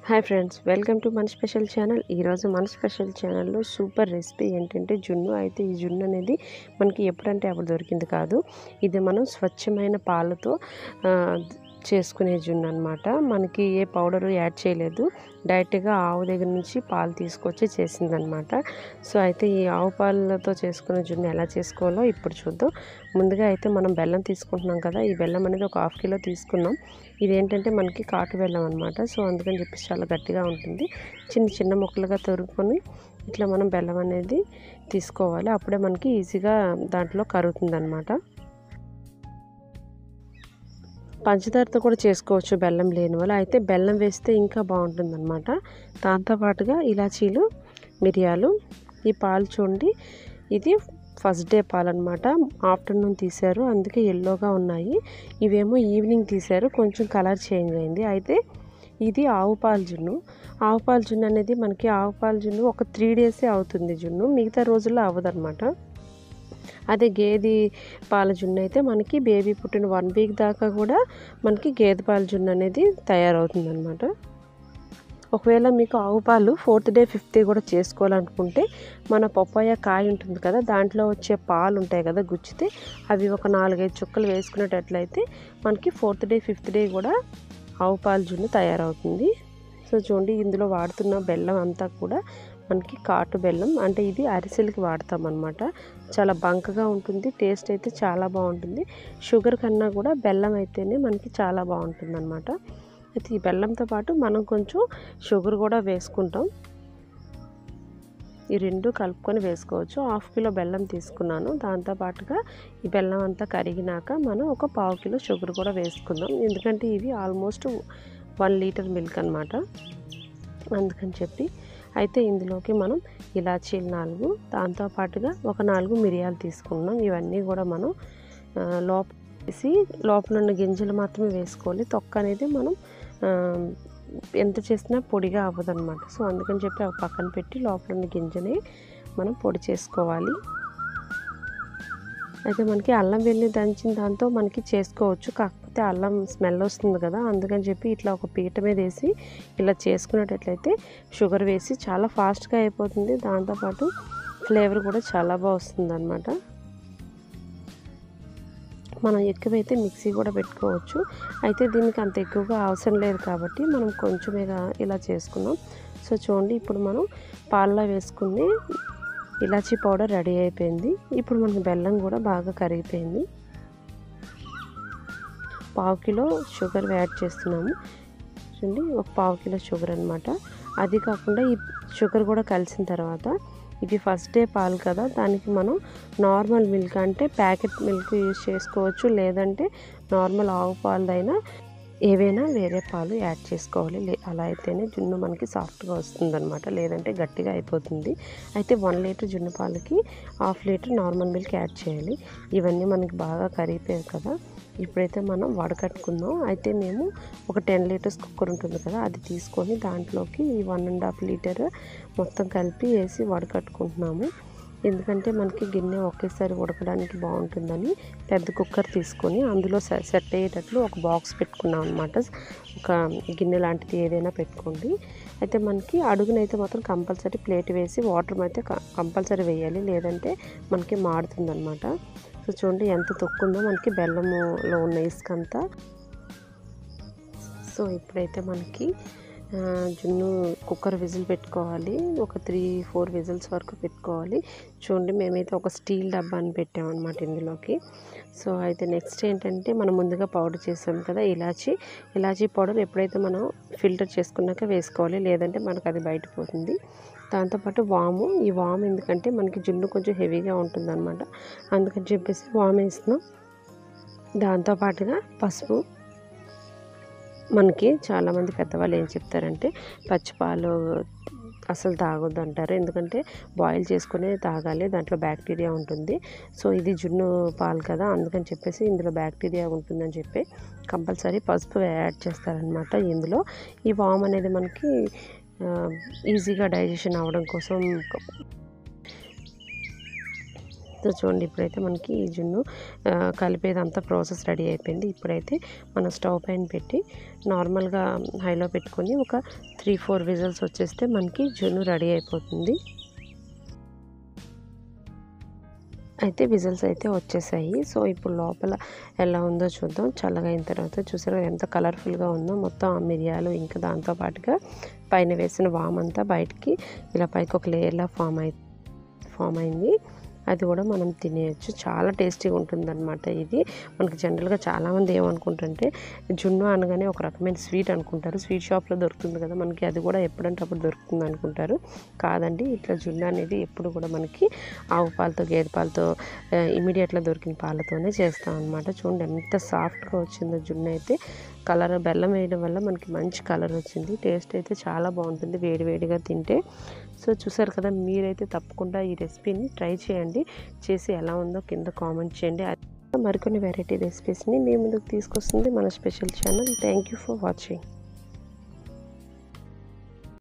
hi friends welcome to మన special channel ఈరోజు మన స్పెషల్ ఛానల్లో సూపర్ రెసిపీ ఏంటంటే జున్ను అయితే ఈ జున్ను అనేది మనకి ఎప్పుడంటే అప్పుడు దొరికింది కాదు ఇది మనం స్వచ్ఛమైన పాలతో ఆ, చేసుకునే జున్ను అనమాట మనకి ఏ పౌడరు యాడ్ చేయలేదు డైరెక్ట్గా ఆవు దగ్గర నుంచి పాలు తీసుకొచ్చి చేసిందనమాట సో అయితే ఈ ఆవు పాలతో చేసుకునే జున్ను ఎలా చేసుకోవాలో ఇప్పుడు చూద్దాం ముందుగా అయితే మనం బెల్లం తీసుకుంటున్నాం కదా ఈ బెల్లం అనేది ఒక హాఫ్ కిలో తీసుకున్నాం ఇదేంటంటే మనకి కాటు బెల్లం అనమాట సో అందుకని చెప్పేసి చాలా గట్టిగా ఉంటుంది చిన్న చిన్న ముక్కలుగా తొరుక్కొని ఇట్లా మనం బెల్లం అనేది తీసుకోవాలి అప్పుడే మనకి ఈజీగా దాంట్లో కరుగుతుంది అనమాట పంచదారతో కూడా చేసుకోవచ్చు బెల్లం లేని వాళ్ళు అయితే బెల్లం వేస్తే ఇంకా బాగుంటుంది అనమాట దాంతోపాటుగా ఇలాచీలు మిరియాలు ఈ పాలు చూడండి ఇది ఫస్ట్ డే పాలు అనమాట ఆఫ్టర్నూన్ తీశారు అందుకే ఎల్లోగా ఉన్నాయి ఇవేమో ఈవినింగ్ తీశారు కొంచెం కలర్ చేంజ్ అయింది అయితే ఇది ఆవు పాలు జున్ను ఆవు పాలు జున్ను అనేది మనకి ఆవు పాలు జున్ను ఒక త్రీ డేసే అవుతుంది జున్ను మిగతా రోజుల్లో అవ్వదన్నమాట అదే గేదె పాల జున్ను అయితే మనకి బేబీ పుట్టిన వన్ వీక్ దాకా కూడా మనకి గేదె పాల జున్ను అనేది తయారవుతుంది అనమాట ఒకవేళ మీకు ఆవు పాలు ఫోర్త్ డే ఫిఫ్త్ డే కూడా చేసుకోవాలనుకుంటే మన పప్పాయ కాయ ఉంటుంది కదా దాంట్లో వచ్చే పాలు ఉంటాయి కదా గుచ్చితే అవి ఒక నాలుగైదు చుక్కలు వేసుకునేటట్లయితే మనకి ఫోర్త్ డే ఫిఫ్త్ డే కూడా ఆవు పాలు జున్ను తయారవుతుంది సో చూడండి ఇందులో వాడుతున్న బెల్లం అంతా కూడా మనకి కాటు బెల్లం అంటే ఇది అరిసెలకి వాడతాం అనమాట చాలా బంకగా ఉంటుంది టేస్ట్ అయితే చాలా బాగుంటుంది షుగర్ కన్నా కూడా బెల్లం అయితేనే మనకి చాలా బాగుంటుంది అనమాట అయితే ఈ బెల్లంతో పాటు మనం కొంచెం షుగర్ కూడా వేసుకుంటాం ఈ రెండు కలుపుకొని వేసుకోవచ్చు హాఫ్ కిలో బెల్లం తీసుకున్నాను దాంతోపాటుగా ఈ బెల్లం అంతా కరిగినాక మనం ఒక పావు కిలో షుగర్ కూడా వేసుకుందాం ఎందుకంటే ఇవి ఆల్మోస్ట్ వన్ లీటర్ మిల్క్ అనమాట అందుకని చెప్పి అయితే ఇందులోకి మనం ఇలాచీలు నాలుగు దాంతోపాటుగా ఒక నాలుగు మిరియాలు తీసుకున్నాం ఇవన్నీ కూడా మనం లోప వేసి లోపల ఉన్న గింజలు మాత్రమే వేసుకోవాలి తొక్క అనేది మనం ఎంత చేసినా పొడిగా అవ్వదన్నమాట సో అందుకని చెప్పి అవి పక్కన పెట్టి లోపల ఉన్న గింజని మనం పొడి చేసుకోవాలి అయితే మనకి అల్లం వెల్లి దంచిన దాంతో మనకి చేసుకోవచ్చు కాకపోతే అల్లం స్మెల్ వస్తుంది కదా అందుకని చెప్పి ఇట్లా ఒక పీట మీద వేసి ఇలా చేసుకునేటట్లయితే షుగర్ వేసి చాలా ఫాస్ట్గా అయిపోతుంది దాంతోపాటు ఫ్లేవర్ కూడా చాలా బాగా వస్తుంది అనమాట మనం ఎక్కువైతే మిక్సీ కూడా పెట్టుకోవచ్చు అయితే దీనికి అంత ఎక్కువగా అవసరం లేదు కాబట్టి మనం కొంచెమేగా ఇలా చేసుకున్నాం సో చూడండి ఇప్పుడు మనం పాలలో వేసుకుని ఇలాచీ పౌడర్ రెడీ అయిపోయింది ఇప్పుడు మనకి బెల్లం కూడా బాగా కరిగిపోయింది పావు కిలో షుగర్ యాడ్ చేస్తున్నాము చూడండి ఒక పావు కిలో షుగర్ అనమాట అది కాకుండా ఈ షుగర్ కూడా కలిసిన తర్వాత ఇవి ఫస్ట్ డే పాలు కదా దానికి మనం నార్మల్ మిల్క్ అంటే ప్యాకెట్ మిల్క్ యూజ్ చేసుకోవచ్చు లేదంటే నార్మల్ ఆవు పాలదైనా ఏవైనా వేరే పాలు యాడ్ చేసుకోవాలి లే అలా అయితేనే జున్ను మనకి సాఫ్ట్గా వస్తుంది అనమాట లేదంటే గట్టిగా అయిపోతుంది అయితే వన్ లీటర్ జున్ను పాలకి half litre normal milk add చేయాలి ఇవన్నీ మనకి బాగా కరిగిపోయాయి కదా ఇప్పుడైతే మనం వడకట్టుకుందాం అయితే మేము ఒక టెన్ లీటర్స్ కుక్కర్ ఉంటుంది కదా అది తీసుకొని దాంట్లోకి ఈ వన్ అండ్ హాఫ్ లీటర్ మొత్తం కలిపి వేసి వడకట్టుకుంటున్నాము ఎందుకంటే మనకి గిన్నె ఒకేసారి ఉడకడానికి బాగుంటుందని పెద్ద కుక్కర్ తీసుకొని అందులో సెట్ అయ్యేటట్లు ఒక బాక్స్ పెట్టుకున్నాం అనమాట ఒక గిన్నె లాంటిది ఏదైనా పెట్టుకోండి అయితే మనకి అడుగునైతే మాత్రం కంపల్సరీ ప్లేట్ వేసి వాటర్ అయితే కంపల్సరీ వేయాలి లేదంటే మనకి మాడుతుంది అనమాట సో చూడండి ఎంత తొక్కుందో మనకి బెల్లములో ఉన్న ఇసుక అంతా సో ఇప్పుడైతే మనకి జున్ను కుక్కర్ విజిల్ పెట్టుకోవాలి ఒక త్రీ ఫోర్ విజిల్స్ వరకు పెట్టుకోవాలి చూడండి మేమైతే ఒక స్టీల్ డబ్బాని పెట్టామన్నమాట ఇందులోకి సో అయితే నెక్స్ట్ ఏంటంటే మనం ముందుగా పౌడర్ చేసాం కదా ఇలాచి ఇలాచీ పౌడర్ ఎప్పుడైతే మనం ఫిల్టర్ చేసుకున్నాక వేసుకోవాలి లేదంటే మనకు అది బయటపోతుంది దాంతోపాటు వాము ఈ వాము ఎందుకంటే మనకి జున్ను కొంచెం హెవీగా ఉంటుందన్నమాట అందుకని చెప్పేసి వాము వేస్తున్నాం దాంతోపాటుగా పసుపు మనకి చాలామంది పెద్దవాళ్ళు ఏం చెప్తారంటే పచ్చిపాలు అసలు తాగొద్దు అంటారు ఎందుకంటే బాయిల్ చేసుకునే తాగాలి దాంట్లో బ్యాక్టీరియా ఉంటుంది సో ఇది జున్ను పాలు కదా అందుకని చెప్పేసి ఇందులో బ్యాక్టీరియా ఉంటుందని చెప్పి కంపల్సరీ పసుపు యాడ్ చేస్తారనమాట ఇందులో ఈ వామ్ అనేది మనకి ఈజీగా డైజెషన్ అవ్వడం కోసం సో చూడండి ఇప్పుడైతే మనకి ఈ జున్ను ఆ, కలిపేదంతా ప్రాసెస్ రెడీ అయిపోయింది ఇప్పుడైతే మనం స్టవ్ పైన పెట్టి నార్మల్గా హైలో పెట్టుకొని ఒక త్రీ ఫోర్ విజిల్స్ వచ్చేస్తే మనకి జున్ను రెడీ అయిపోతుంది అయితే విజిల్స్ అయితే వచ్చేసాయి సో ఇప్పుడు లోపల ఎలా ఉందో చూద్దాం చల్లగా అయిన తర్వాత చూసారా ఎంత కలర్ఫుల్గా ఉందో మొత్తం ఆ మిరియాలు ఇంకా దాంతో పాటుగా పైన వేసిన వామ్ అంతా బయటికి ఇలా పైకి ఒక లేయర్లా ఫామ్ అయి ఫామ్ అయింది అది కూడా మనం తినేయచ్చు చాలా టేస్టీగా ఉంటుందన్నమాట ఇది మనకి జనరల్గా చాలామంది ఏమనుకుంటుంటే జున్ను అనగానే ఒక రకమైన స్వీట్ అనుకుంటారు స్వీట్ షాప్లో దొరుకుతుంది కదా మనకి అది కూడా ఎప్పుడంటే అప్పుడు దొరుకుతుంది అనుకుంటారు కాదండి ఇట్లా జున్ను అనేది ఎప్పుడు కూడా మనకి ఆవు పాలతో గేదె పాలతో ఇమీడియట్గా దొరికిన పాలతోనే చేస్తాం అనమాట చూడండి ఎంత సాఫ్ట్గా వచ్చిందో జున్ను అయితే కలర్ బెల్లం వేయడం వల్ల మనకి మంచి కలర్ వచ్చింది టేస్ట్ అయితే చాలా బాగుంటుంది వేడివేడిగా తింటే సో చూసారు కదా మీరైతే తప్పకుండా ఈ రెసిపీని ట్రై చేయండి చేసి ఎలా ఉందో కింద కామెంట్ చేయండి మరికొన్ని వెరైటీ రెసిపీస్ని మీ ముందుకు తీసుకొస్తుంది మన special channel thank you for watching